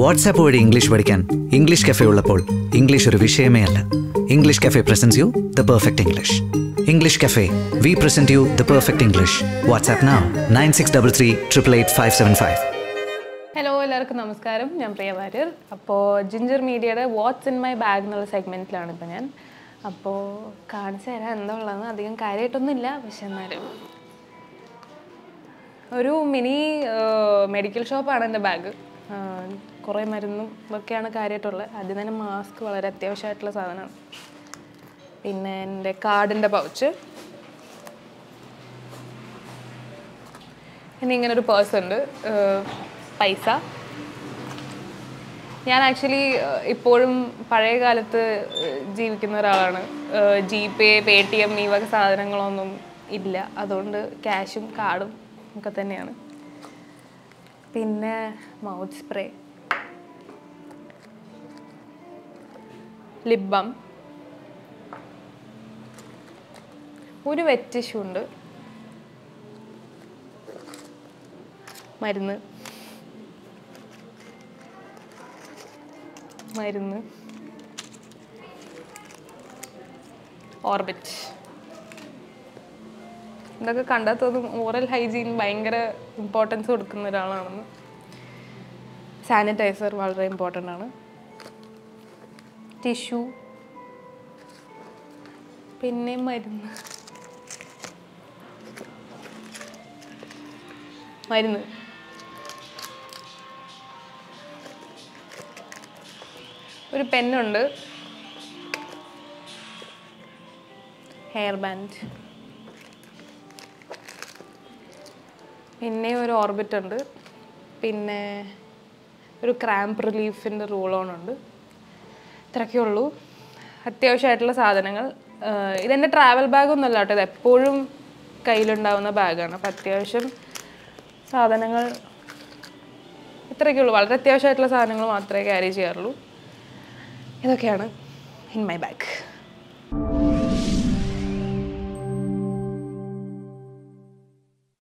WhatsApp വഴി English പഠിക്കാൻ English cafe ഉള്ളപ്പോൾ ഇംഗ്ലീഷ് ഒരു വിഷയമേ അല്ല English cafe presents you the perfect English English cafe we present you the perfect English WhatsApp now nine six double three triple eight five seven five hello എല്ലാവർക്കും നമസ്കാരം ഞാൻ പ്രിയ വാര്യർ അപ്പോൾ ginger മീഡിയയുടെ what's in my bag എന്നുള്ള സെഗ്മെൻറ്റിലാണ് ഇപ്പോൾ ഞാൻ അപ്പോൾ കാണിച്ചു തരാൻ എന്താ ഉള്ളതെന്ന് അധികം കാര്യമായിട്ടൊന്നുമില്ല പക്ഷെ എന്നാലും ഒരു മിനി മെഡിക്കൽ ഷോപ്പാണ് എൻ്റെ ബാഗ് കുറേ മരുന്നും ഒക്കെയാണ് കാര്യമായിട്ടുള്ളത് ആദ്യം തന്നെ മാസ്ക് വളരെ അത്യാവശ്യമായിട്ടുള്ള സാധനമാണ് പിന്നെ എൻ്റെ കാർഡിൻ്റെ പൗച്ച് പിന്നെ ഇങ്ങനെ ഒരു പേഴ്സ് ഉണ്ട് ഏഹ് പൈസ ഞാൻ ആക്ച്വലി ഇപ്പോഴും പഴയ കാലത്ത് ഏഹ് ജീവിക്കുന്ന ഒരാളാണ് G Pay Paytm ഈ വക സാധനങ്ങളൊന്നും ഇല്ല അതുകൊണ്ട് ക്യാഷും കാർഡും ഒക്കെ തന്നെയാണ് പിന്നെ മൗത്ത് സ്പ്രേ ലിപ് ബാം ഒരു വെറ്റ് ടിഷ്യൂ ഉണ്ട് മരുന്ന് മരുന്ന് ഓർബിറ്റ് ഇതൊക്കെ കണ്ടാൽ തോന്നും ഓറൽ ഹൈജീൻ ഭയങ്കര ഇമ്പോർട്ടൻസ് കൊടുക്കുന്ന ഒരാളാണെന്ന് സാനിറ്റൈസർ വളരെ ഇമ്പോർട്ടൻ്റ് ആണ് ടിഷ്യൂ പിന്നെ മരുന്ന് മരുന്ന് ഒരു പെന്നുണ്ട് ഹെയർ ബാൻഡ് പിന്നെ ഒരു ഓർബിറ്റ് ഉണ്ട് പിന്നെ ഒരു ക്രാമ്പ് റിലീഫിൻ്റെ റൂൾ ഓൺ ഉണ്ട് ഇത്രയൊക്കെ ഉള്ളൂ അത്യാവശ്യമായിട്ടുള്ള സാധനങ്ങൾ ആഹ് ഇതെൻ്റെ ട്രാവൽ ബാഗൊന്നുമല്ല കേട്ടോ ഇത് എപ്പോഴും കയ്യിലുണ്ടാവുന്ന ബാഗാണ് അപ്പം അത്യാവശ്യം സാധനങ്ങൾ ഇത്രയൊക്കെ ഉള്ളൂ വളരെ അത്യാവശ്യമായിട്ടുള്ള സാധനങ്ങൾ മാത്രമേ ക്യാരി ചെയ്യാറുള്ളൂ ഇതൊക്കെയാണ് ഇൻ മൈ ബാഗ്